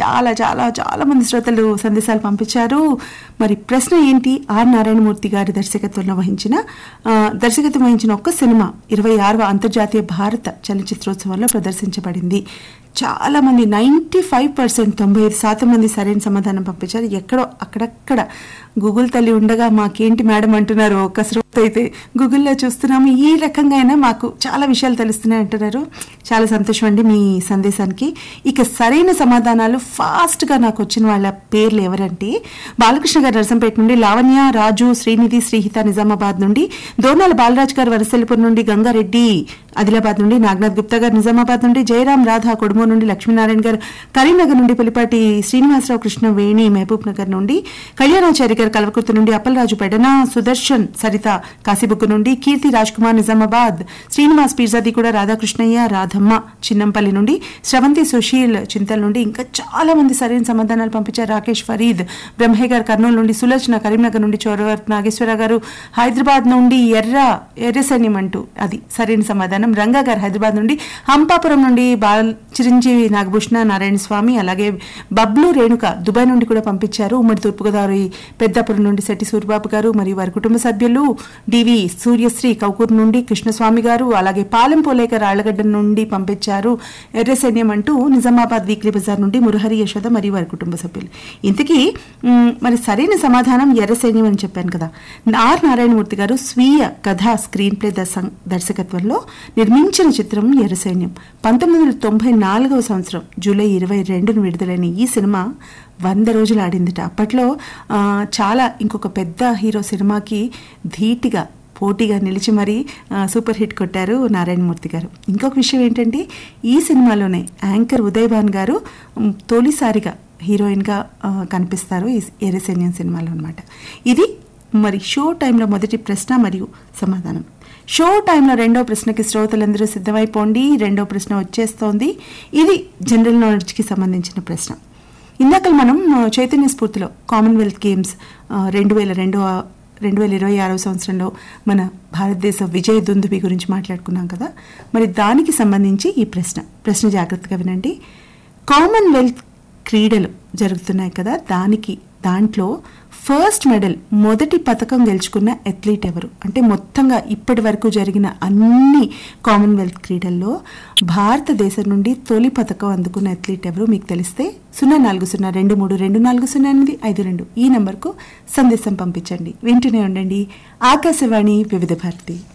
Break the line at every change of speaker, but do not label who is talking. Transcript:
చాలా చాలా చాలా మంది శ్రోతలు సందేశాలు పంపించారు మరి ప్రశ్న ఏంటి ఆర్ నారాయణమూర్తి గారి దర్శకత్వంలో వహించిన ఆ, దర్శకత్వం వహించిన ఒక్క సినిమా ఇరవై ఆరవ అంతర్జాతీయ భారత చలనచిత్రోత్సవంలో ప్రదర్శించబడింది చాలా మంది నైంటీ ఫైవ్ పర్సెంట్ తొంభై ఐదు శాతం మంది సరైన సమాధానం పంపించారు ఎక్కడో అక్కడక్కడ గూగుల్ తల్లి ఉండగా మాకేంటి మేడం అంటున్నారు ఒక శ్రోత అయితే గూగుల్లో చూస్తున్నాము ఈ రకంగా అయినా మాకు చాలా విషయాలు తెలుస్తున్నాయి అంటున్నారు చాలా సంతోషం అండి మీ సందేశానికి ఇక సరైన సమాధానాలు ఫాస్ట్గా నాకు వచ్చిన వాళ్ళ పేర్లు ఎవరంటే బాలకృష్ణ గారు నరసంపేట నుండి లావణ్య రాజు శ్రీనిధి శ్రీహిత నిజామాబాద్ నుండి దోర్నాల బాలరాజ్ గారు వరసల్లిపూర్ నుండి గంగారెడ్డి ఆదిలాబాద్ నుండి నాగనాథ్ గుప్తా గారు నిజామాబాద్ నుండి జయరాం రాధా కొడుమూరు నుండి లక్ష్మీనారాయణ గారు కరీంనగర్ నుండి పులిపాటి శ్రీనివాసరావు కృష్ణ వేణి మహబూబ్ నగర్ నుండి కళ్యాణాచారి గారు కల్వకుర్తి నుండి అప్పలరాజు పెడన సుదర్శన్ సరిత కాశీబుక్కు నుండి కీర్తి రాజ్ కుమార్ నిజామాబాద్ శ్రీనివాస్ పీర్జాది కూడా రాధాకృష్ణయ్య రాధమ్మ చిన్నంపల్లి నుండి శ్రవంతి సుశీల్ చింతల నుండి ఇంకా చాలా మంది సరైన సమాధానాలు పంపించారు రాకేష్ ఫరీద్ బ్రహ్మయ్య గారు కర్నూలు నుండి సులోచన కరీంనగర్ నుండి చోరవర్ నాగేశ్వర గారు హైదరాబాద్ నుండి ఎర్ర ఎర్రసైన్యం అంటూ అది సరైన సమాధానం రంగా గారు హైదరాబాద్ నుండి హంపాపురం నుండి బాల్ చిరంజీవి నాగభూషణ నారాయణ స్వామి అలాగే బబ్లు రేణుక దుబాయ్ నుండి కూడా పంపించారు ఉమ్మడి తూర్పుగోదావరి పెద్దాపురం నుండి శెట్టి సూరిబాబు గారు మరియు వారి కుటుంబ సభ్యులు డివి సూర్యశ్రీ కౌకూరు నుండి కృష్ణస్వామి గారు అలాగే పాలెం పోలేకర్ ఆళ్లగడ్డ నుండి పంపించారు ఎర్రసైన్యం అంటూ నిజామాబాద్ వీక్లీ బజార్ నుండి మురహరి యశోద మరియు వారి కుటుంబ సభ్యులు ఇంతకీ మ్, మరి సరైన సమాధానం ఎర్రసైన్యం అని చెప్పాను కదా ఆర్ నారాయణమూర్తి గారు స్వీయ కథా స్క్రీన్ ప్లే దర్శ- దర్శకత్వంలో నిర్మించిన చిత్రం ఎర్రసైన్యం పంతొమ్మిది వందల తొంభై నాలుగవ సంవత్సరం జూలై ఇరవై రెండును విడుదలైన ఈ సినిమా వంద రోజులు ఆడిందిట అప్పట్లో ఆ, చాలా ఇంకొక పెద్ద హీరో సినిమాకి ధీటిగా పోటీగా నిలిచి మరీ ఆ, సూపర్ హిట్ కొట్టారు నారాయణమూర్తి గారు ఇంకొక విషయం ఏంటంటే ఈ సినిమాలోనే యాంకర్ ఉదయ్ భాన్ గారు మ్, తొలిసారిగా హీరోయిన్గా ఆ, కనిపిస్తారు ఈ ఎరసైన్యం సినిమాలో అనమాట ఇది మరి షో టైంలో మొదటి ప్రశ్న మరియు సమాధానం షో టైంలో రెండో ప్రశ్నకి శ్రోతలందరూ సిద్ధమైపోండి రెండో ప్రశ్న వచ్చేస్తోంది ఇది జనరల్ నాలెడ్జ్కి సంబంధించిన ప్రశ్న ఇందాక మనం ఆ, చైతన్య స్ఫూర్తిలో కామన్వెల్త్ గేమ్స్ ఆ, రెండు వేల రెండో రెండు వేల ఇరవై ఆరవ సంవత్సరంలో మన భారతదేశ విజయ దుందుబి గురించి మాట్లాడుకున్నాం కదా మరి దానికి సంబంధించి ఈ ప్రశ్న ప్రశ్న జాగ్రత్తగా వినండి కామన్వెల్త్ క్రీడలు జరుగుతున్నాయి కదా దానికి దాంట్లో ఫస్ట్ మెడల్ మొదటి పథకం గెలుచుకున్న అథ్లీట్ ఎవరు అంటే మొత్తంగా ఇప్పటి వరకు జరిగిన అన్ని కామన్వెల్త్ క్రీడల్లో భారతదేశం నుండి తొలి పథకం అందుకున్న అథ్లీట్ ఎవరు మీకు తెలిస్తే సున్నా నాలుగు సున్నా రెండు మూడు రెండు నాలుగు సున్నా ఎనిమిది ఐదు రెండు ఈ నంబర్కు సందేశం పంపించండి వింటూనే ఉండండి ఆకాశవాణి వివిధ భారతి